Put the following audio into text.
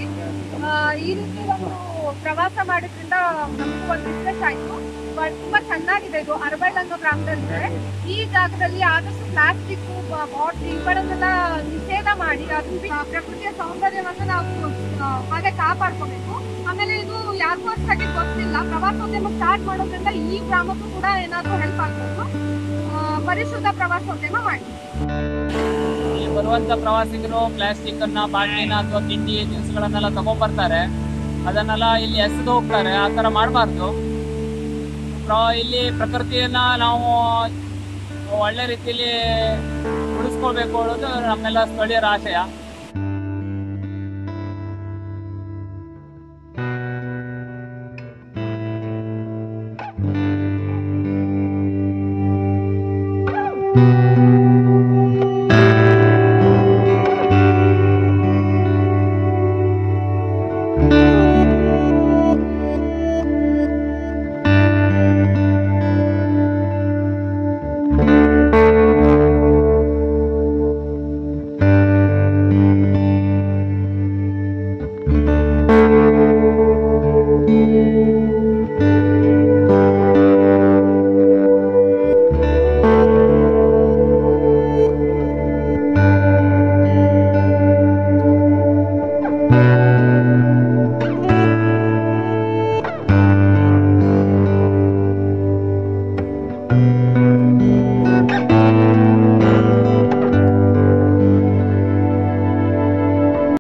ಆ, ಈ ರೀತಿ ಒಂದು ಪ್ರವಾಸ ಮಾಡೋದ್ರಿಂದ ನಮಗೂ ಒಂದು ರಿಫ್ರೆಶ್ ಆಯ್ತು ಬಟ್ ತುಂಬಾ ಚೆನ್ನಾಗಿದೆ ಇದು ಅರಬೈಲ್ ಅನ್ನೋ ಗ್ರಾಮದಲ್ಲಿದೆ ಈ ಜಾಗದಲ್ಲಿ ಆದಷ್ಟು ಪ್ಲಾಸ್ಟಿಕ್ ಬಾಟ್ಲಿ ಇವುಗಳನ್ನೆಲ್ಲ ನಿಷೇಧ ಮಾಡಿ ಅದನ್ನ ಪ್ರಕೃತಿಯ ಸೌಂದರ್ಯವನ್ನ ನಾವು ಆ, ಹಾಗೆ ಕಾಪಾಡ್ಕೋಬೇಕು ಆಮೇಲೆ ಇದು ಯಾರಿಗೂ ಅಷ್ಟಾಗಿ ಗೊತ್ತಿಲ್ಲ ಪ್ರವಾಸೋದ್ಯಮ ಸ್ಟಾರ್ಟ್ ಮಾಡೋದ್ರಿಂದ ಈ ಗ್ರಾಮಕ್ಕೂ ಕೂಡ ಏನಾದ್ರೂ ಹೆಲ್ಪ್ ಆಗ್ಬೋದು ಆ, ಪರಿಶುದ್ಧ ಪ್ರವಾಸೋದ್ಯಮ ಮಾಡಿ ಇಲ್ಲಿ ಬರುವಂತ ಪ್ರವಾಸಿಗರು ಪ್ಲಾಸ್ಟಿಕ್ ಅನ್ನ ಬಾಟ್ಲಿನ ಅಥವಾ ತಿಂಡಿ ತಿನಿಸುಗಳನ್ನೆಲ್ಲ ತಗೊಂಡ್ಬರ್ತಾರೆ ಅದನ್ನೆಲ್ಲ ಇಲ್ಲಿ ಎಸೆದು ಹೋಗ್ತಾರೆ ಆ ತರ ಮಾಡಬಾರ್ದು ಇಲ್ಲಿ ಪ್ರಕೃತಿಯನ್ನ ನಾವು ಒಳ್ಳೆ ರೀತಿಯಲ್ಲಿ ಉಳಿಸ್ಕೊಳ್ಬೇಕು ಅನ್ನೋದು ನಮ್ಮೆಲ್ಲ ಸ್ಥಳೀಯರ ಆಶಯ